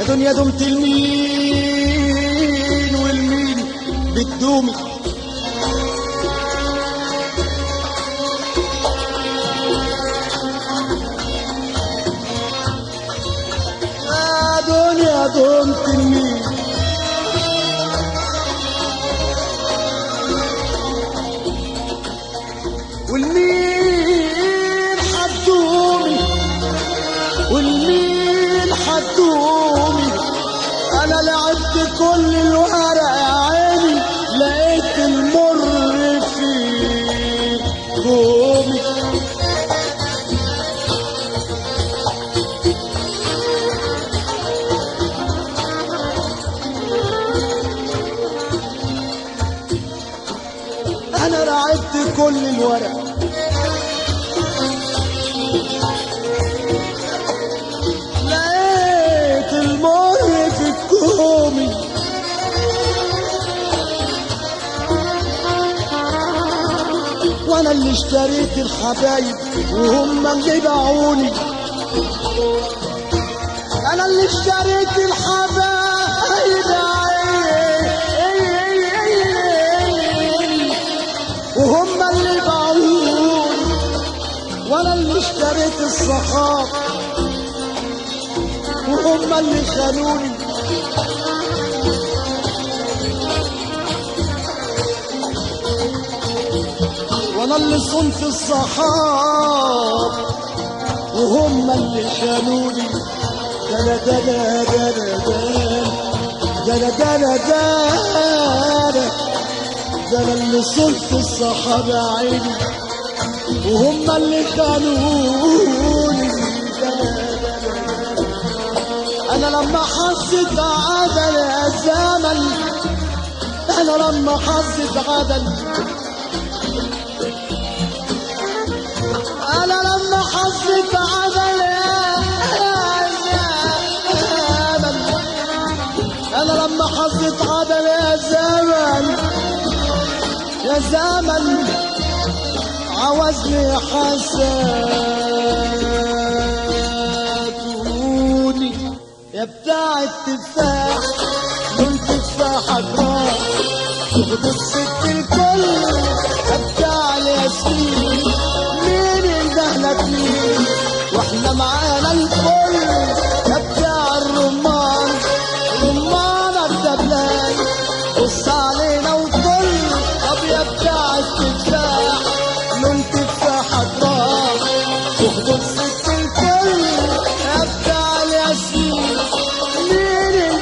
الدنيا دمت المين والمين بتدومي يا دنيا دمت المين والمين حدومي والمين حدومي انا لعبت كل الورق يا عيني لقيت المر في كومي انا لعبت كل الورق لقيت المر في الكومي وانا اللي اشتريت الحبايب وهم اللي باعوني انا اللي اشتريت الحبايب وهم اللي باعوني وانا اللي اشتريت الصحاب وهم اللي خانوني وانا اللي صنت الصحاب وهم اللي خانوني دنا دنا دنا دنا دنا دنا دنا دنا اللي صنت الصحاب يا عيني وهم اللي خانوني دنا انا لما حسيت عدل يا زمن انا لما حسيت عدل انا لما حسيت عدل يا زمن انا لما حسيت عدل يا زمن يا زمن عوزني حساتوني يا بتاع التفاح من تفاحك راح خد الست الكل يا بتاع الياسمين مين يندهلك مين واحنا معانا الكل يا بتاع الرمان رمان الدبلان بص علينا وكل طب يا بتاع التفاح من تفاحك راح واخد الست الكل يا بتاع الياسمين مين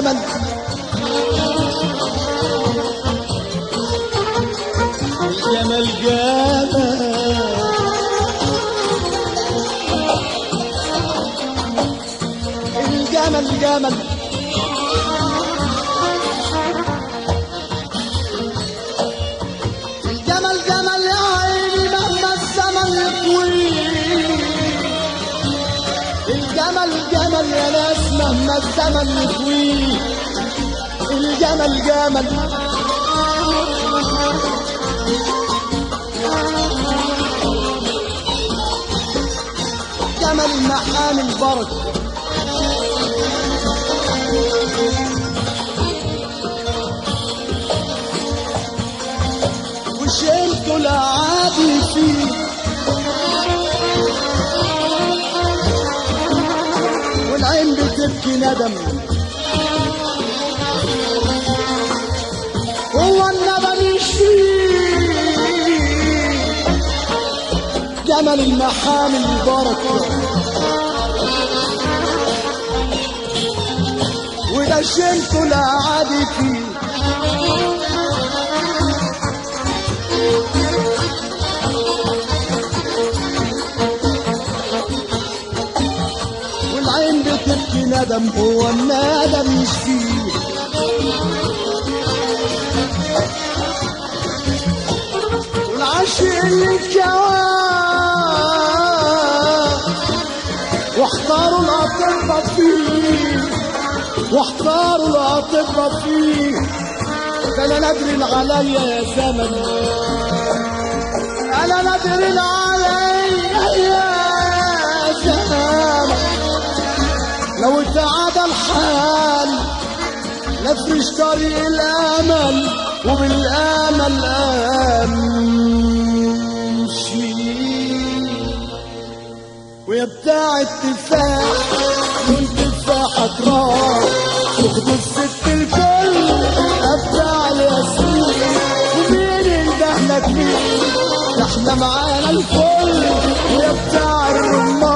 جمل الجمل جمل الجمل جمل الجمل جمل يا عيني مهما الزمن يطويل الجمل جمل يا ناس مهما الزمن يطويل الجمل جمل جمل محامي البركه وشلته العادي فيه والعين بتبكي ندم هو الندم يشفيه جمل المحامي البركه وده شلته العادي فيه والعين بتبكي ندم هو الندم يشفيه والعاشق اللي كواه واختاروا الأطباء فيه واختاروا الأطباء فيه ده أنا ندري عليا يا زمن أنا ندري عليا يا زمن لو تعاد الحال نفرش طريق الامل وبالامل امشي ويا بتاع التفاح كل تفاحك راح تاخد الست الكل ابدع الياسمين ومين اندهلك مين ده احنا معانا الكل ويا بتاع الرمان